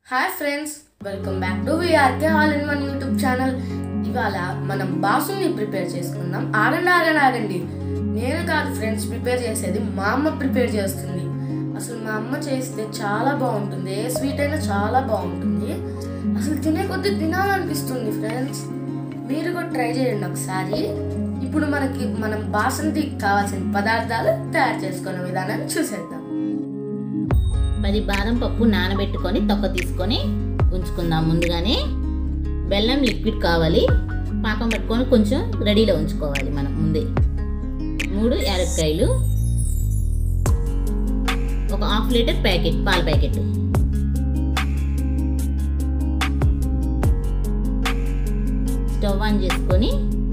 hi friends welcome back to VRK all in one YouTube channel ఇవాళ మనం బాసుని prepare చేసుకుందాం ఆగండి ఆగండి ఆగండి నేను కాదు ఫ్రెండ్స్ ప్రిపేర్ చేసేది మా అమ్మ ప్రిపేర్ చేస్తుంది అసలు మా అమ్మ చేస్తే చాలా బాగుంటుంది ఏ స్వీట్ అయినా చాలా బాగుంటుంది అసలు తినే కొద్దీ తినాలనిపిస్తుంది ఫ్రెండ్స్ మీరు కూడా ట్రై చేయండి ఒకసారి ఇప్పుడు మనకి మనం బాసంతికి కావాల్సిన పదార్థాలు తయారు చేసుకునే విధానాన్ని చూసేద్దాం పది బాదం పప్పు నానబెట్టుకొని తొక్క తీసుకొని ఉంచుకుందాం ముందుగానే బెల్లం లిక్విడ్ కావాలి పాకం పట్టుకొని కొంచెం రెడీలో ఉంచుకోవాలి మనం ముందే మూడు యాలక్కాయలు ఒక హాఫ్ లీటర్ ప్యాకెట్ పాల ప్యాకెట్ స్టవ్ ఆన్ చేసుకొని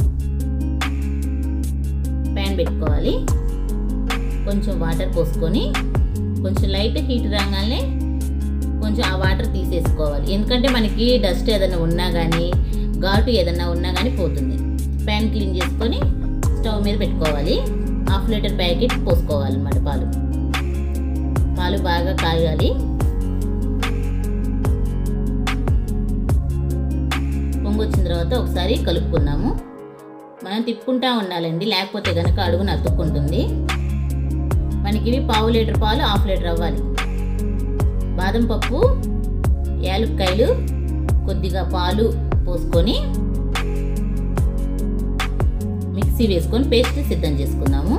ప్యాన్ పెట్టుకోవాలి కొంచెం వాటర్ పోసుకొని కొంచెం లైట్ హీట్ రాగానే కొంచెం ఆ వాటర్ తీసేసుకోవాలి ఎందుకంటే మనకి డస్ట్ ఏదైనా ఉన్నా కానీ ఘాటు ఏదైనా ఉన్నా కానీ పోతుంది ప్యాన్ క్లీన్ చేసుకొని స్టవ్ మీద పెట్టుకోవాలి హాఫ్ లీటర్ ప్యాకెట్ పోసుకోవాలి అన్నమాట పాలు పాలు బాగా కాగాలి పొంగు వచ్చిన తర్వాత ఒకసారి కలుపుకున్నాము మనం తిప్పుకుంటా ఉండాలండి లేకపోతే కనుక అడుగున అతుక్కుంటుంది మనకి ఇవి పావు లీటర్ పాలు హాఫ్ లీటర్ అవ్వాలి బాదం పప్పు యాలుక్కాయలు కొద్దిగా పాలు పోసుకొని మిక్సీ వేసుకొని పేస్ట్ సిద్ధం చేసుకుందాము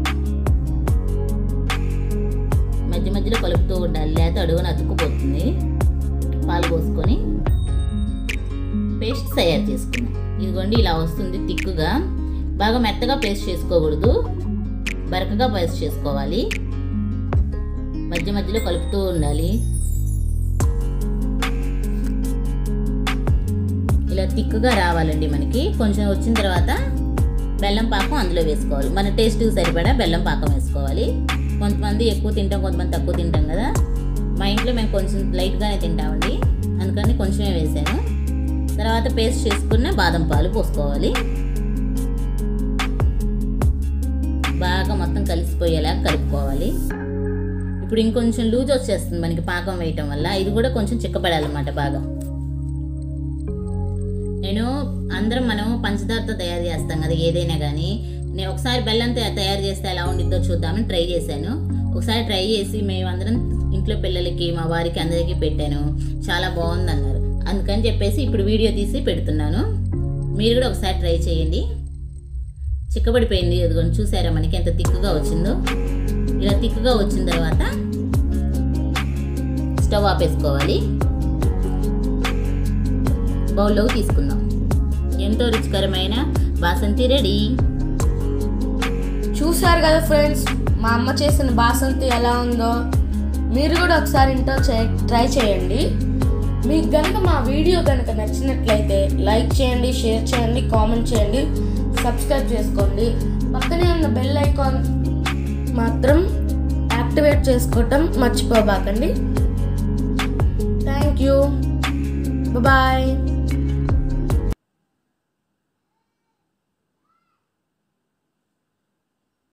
మధ్య మధ్యలో కలుపుతూ ఉండాలి లేకపోతే అడుగున అతుక్కుపోతుంది పాలు పోసుకొని పేస్ట్ తయారు చేసుకుందాం ఇదిగోండి ఇలా వస్తుంది తిక్కుగా బాగా మెత్తగా పేస్ట్ చేసుకోకూడదు బరకగా పేస్ట్ చేసుకోవాలి మధ్య మధ్యలో కలుపుతూ ఉండాలి ఇలా తిక్కుగా రావాలండి మనకి కొంచెం వచ్చిన తర్వాత బెల్లం పాకం అందులో వేసుకోవాలి మన టేస్ట్కి సరిపడా బెల్లం పాకం వేసుకోవాలి కొంతమంది ఎక్కువ తింటాం కొంతమంది తక్కువ తింటాం కదా మా ఇంట్లో మేము కొంచెం లైట్గానే తింటామండి అందుకని కొంచెమే వేసాను తర్వాత పేస్ట్ చేసుకున్న బాదం పాలు పోసుకోవాలి బాగా మొత్తం కలిసిపోయేలా కలుపుకోవాలి ఇప్పుడు ఇంకొంచెం లూజ్ వచ్చేస్తుంది మనకి పాకం వేయటం వల్ల ఇది కూడా కొంచెం చిక్కబడాలన్నమాట బాగా నేను అందరం మనం పంచదారతో తయారు చేస్తాం కదా ఏదైనా కానీ నేను ఒకసారి బెల్లంతో తయారు చేస్తే ఎలా ఉండిద్దో చూద్దామని ట్రై చేశాను ఒకసారి ట్రై చేసి మేమందరం ఇంట్లో పిల్లలకి మా వారికి అందరికీ పెట్టాను చాలా బాగుంది అన్నారు అందుకని చెప్పేసి ఇప్పుడు వీడియో తీసి పెడుతున్నాను మీరు కూడా ఒకసారి ట్రై చేయండి చిక్కబడిపోయింది అదిగోండి చూసారా మనకి ఎంత తిక్కుగా వచ్చిందో ఇలా తిక్కుగా వచ్చిన తర్వాత స్టవ్ ఆపేసుకోవాలి బౌల్లోకి తీసుకుందాం ఎంతో రుచికరమైన బాసంతి రెడీ చూసారు కదా ఫ్రెండ్స్ మా అమ్మ చేసిన బాసంతి ఎలా ఉందో మీరు కూడా ఒకసారి ఇంట్లో ట్రై చేయండి మీకు కనుక మా వీడియో కనుక నచ్చినట్లయితే లైక్ చేయండి షేర్ చేయండి కామెంట్ చేయండి సబ్స్క్రైబ్ చేసుకోండి పక్కనే ఉన్న బెల్ ఐకాన్ మాత్రం యాక్టివేట్ చేసుకోవటం మర్చిపోబాకండి థ్యాంక్ యూ బాయ్